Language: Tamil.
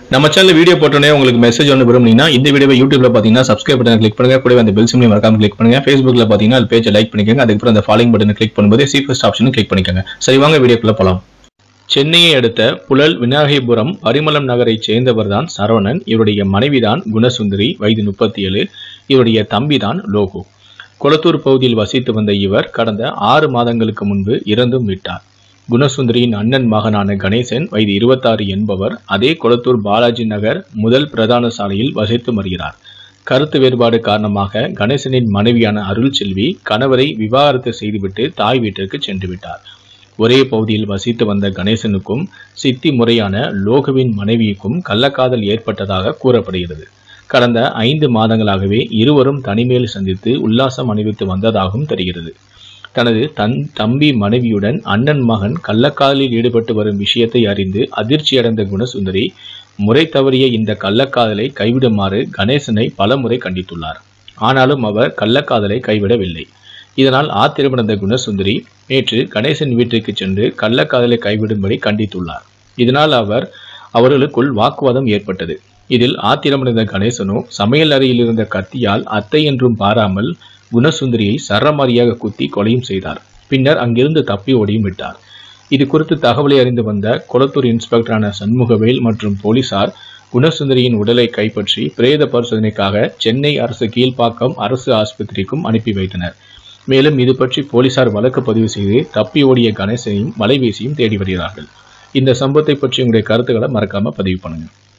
நம்ம சேனல் வீடியோ போட்டோன்னே உங்களுக்கு மெசேஜ் ஒன்று விரும்புனீங்கன்னா இந்த வீடியோவை யூடியூப்ல பார்த்தீங்கன்னா சப்ஸ்கிரைப் பட்டன் கிளிக் பண்ணுங்க கூடவே அந்த பெல் சிம்லையும் மறக்காம கிளிக் பண்ணுங்க ஃபேஸ்புக்ல பார்த்தீங்கன்னா அது பேஜை லைக் பண்ணிக்கோங்க அதுக்கப்புறம் அந்த ஃபாலோயிங் பட்டனை கிளிக் பண்ணும்போது சீஃபஸ்ட் ஆப்ஷனும் கிளிக் பண்ணிக்கோங்க சரி வாங்க வீடியோக்குள்ள போலாம் சென்னையை அடுத்த புழல் விநாயகபுரம் பரிமளம் நகரைச் சேர்ந்தவர்தான் சரவணன் இவருடைய மனைவிதான் குணசுந்தரி வயது முப்பத்தி ஏழு இவருடைய தம்பிதான் லோகு கொளத்தூர் பகுதியில் வசித்து வந்த இவர் கடந்த ஆறு மாதங்களுக்கு முன்பு இறந்தும் விட்டார் குணசுந்தரியின் அண்ணன் மகனான கணேசன் வயது இருபத்தாறு என்பவர் அதே கொளத்தூர் பாலாஜி நகர் முதல் பிரதான சாலையில் வசித்து வருகிறார் கருத்து வேறுபாடு காரணமாக கணேசனின் மனைவியான அருள் செல்வி கணவரை விவாகரத்து செய்துவிட்டு தாய் வீட்டிற்கு சென்று விட்டார் ஒரே பகுதியில் வசித்து வந்த கணேசனுக்கும் சித்தி முறையான லோகுவின் மனைவிக்கும் கள்ளக்காதல் ஏற்பட்டதாக கூறப்படுகிறது கடந்த ஐந்து மாதங்களாகவே இருவரும் தனிமையில் சந்தித்து உல்லாசம் அணிவித்து வந்ததாகவும் தெரிகிறது தனது தன் தம்பி மனைவியுடன் அண்ணன் மகன் கள்ளக்காதலில் ஈடுபட்டு வரும் விஷயத்தை அறிந்து அதிர்ச்சியடைந்த குணசுந்தரி முறை தவறிய இந்த கள்ளக்காதலை கைவிடுமாறு கணேசனை பலமுறை கண்டித்துள்ளார் ஆனாலும் அவர் கள்ளக்காதலை கைவிடவில்லை இதனால் ஆத்திரமடைந்த குணசுந்தரி நேற்று கணேசன் வீட்டிற்கு சென்று கள்ளக்காதலை கைவிடும்படி கண்டித்துள்ளார் இதனால் அவர் அவர்களுக்குள் வாக்குவாதம் ஏற்பட்டது இதில் ஆத்திரமடைந்த கணேசனோ சமையல் அறையில் இருந்த கத்தியால் அத்தை என்றும் பாராமல் குணசுந்தரியை சரமாரியாக குத்தி கொலையும் செய்தார் பின்னர் அங்கிருந்து தப்பி ஓடியும் விட்டார் இது குறித்து தகவலை அறிந்து வந்த கொளத்தூர் இன்ஸ்பெக்டரான சண்முகவேல் மற்றும் போலீசார் குணசுந்தரியின் உடலை கைப்பற்றி பிரேத பரிசோதனைக்காக சென்னை அரசு கீழ்ப்பாக்கம் அரசு ஆஸ்பத்திரிக்கும் அனுப்பி வைத்தனர் மேலும் இது பற்றி போலீசார் வழக்கு பதிவு செய்து தப்பி ஓடிய கணேசனையும் வலைவீசியும் தேடி வருகிறார்கள் இந்த சம்பவத்தை பற்றி உங்களுடைய கருத்துக்களை மறக்காம பதிவு பண்ணுங்க